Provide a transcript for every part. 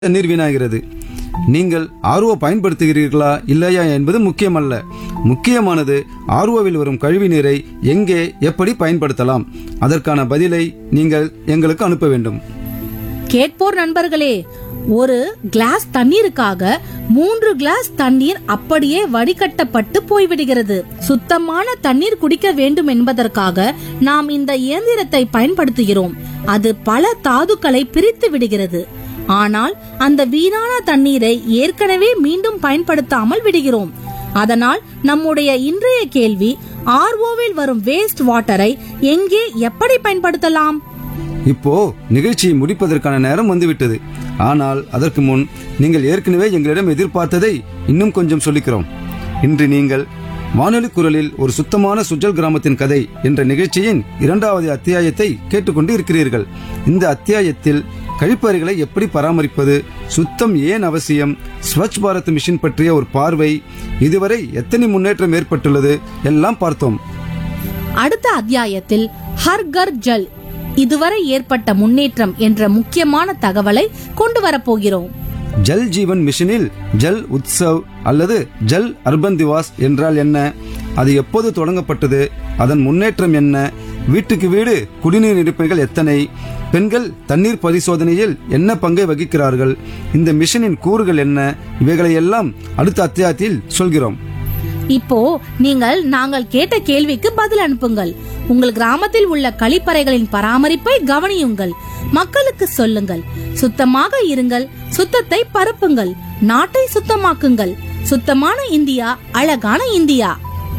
தண்ணீர் வீணாகிறது நீங்கள் ஆர்வ பயன்படுத்துகிறீர்களா இல்லையா என்பது முக்கியமல்ல முக்கியமானது ஆர்வவில் வரும் கழிவு நீரை எங்கே எப்படி பயன்படுத்தலாம் அதற்கான பதிலை நீங்கள் எங்களுக்கு அனுப்ப வேண்டும் கேட்போர் நண்பர்களே ஒரு கிளாஸ் தண்ணீருக்காக மூன்று கிளாஸ் தண்ணீர் அப்படியே வடிகட்டப்பட்டு போய்விடுகிறது சுத்தமான தண்ணீர் குடிக்க வேண்டும் என்பதற்காக நாம் இந்த இயந்திரத்தை பயன்படுத்துகிறோம் அது பல தாதுக்களை பிரித்து விடுகிறது ஆனால் அந்த வீணான தண்ணீரை ஏற்கனவே மீண்டும் பயன்படுத்தாமல் விடுகிறோம் அதனால் நம்முடைய இன்றைய கேள்வி ஆர்ஓவில் வரும் வேஸ்ட் வாட்டரை எங்கே எப்படி பயன்படுத்தலாம் இப்போ நிகழ்ச்சியை முடிப்பதற்கான நேரம் வந்துவிட்டது ஆனால் அதற்கு முன் நீங்கள் ஏற்கனவே எங்களிடம் எதிர்பார்த்ததை இன்னும் கொஞ்சம் சொல்லிக்கிறோம் இன்று நீங்கள் வானொலி குரலில் ஒரு சுத்தமான சுஜல் கிராமத்தின் கதை என்ற நிகழ்ச்சியின் இரண்டாவது அத்தியாயத்தை கேட்டுக்கொண்டு இருக்கிறீர்கள் இந்த அத்தியாயத்தில் கழிப்பறைகளை எப்படி பராமரிப்பது சுத்தம் ஏன் அவசியம் ஸ்வச் பாரத் மிஷன் பற்றிய ஒரு பார்வை இதுவரை எத்தனை முன்னேற்றம் ஏற்பட்டுள்ளது எல்லாம் பார்த்தோம் அடுத்த அத்தியாயத்தில் ஹர் கர் ஜல் இதுவரை ஏற்பட்ட முன்னேற்றம் என்ற முக்கியமான தகவலை கொண்டு வரப்போகிறோம் ஜல் ஜீவன் மிஷனில் ஜல் உத்சவ் அல்லது ஜல் அர்பன் திவாஸ் என்றால் என்ன அது எப்போது தொடங்கப்பட்டது அதன் முன்னேற்றம் என்ன வீட்டுக்கு வீடு குடிநீர் இருப்பைகள் எத்தனை பெண்கள் தண்ணீர் பரிசோதனையில் என்ன பங்கை வகிக்கிறார்கள் இந்த மிஷனின் கூறுகள் என்ன இவைகளை எல்லாம் அடுத்த அத்தியாயத்தில் சொல்கிறோம் இப்போ நீங்கள் நாங்கள் கேட்ட கேள்விக்கு பதில் அனுப்புங்கள் உங்கள் கிராமத்தில் உள்ள கழிப்பறைகளின் பராமரிப்பை கவனியுங்கள் மக்களுக்கு சொல்லுங்கள் சுத்தமாக இருங்கள் சுத்தத்தை பரப்புங்கள் நாட்டை சுத்தமாக்குங்கள் சுத்தமான இந்தியா அழகான இந்தியா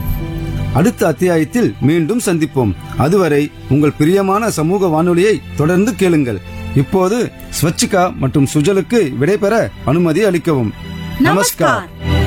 அடுத்த அத்தியாயத்தில் மீண்டும் சந்திப்போம் அதுவரை உங்கள் பிரியமான சமூக வானொலியை தொடர்ந்து கேளுங்கள் இப்போது ஸ்வச்சிகா மற்றும் சுஜலுக்கு விடைபெற அனுமதி அளிக்கவும் நமஸ்கார்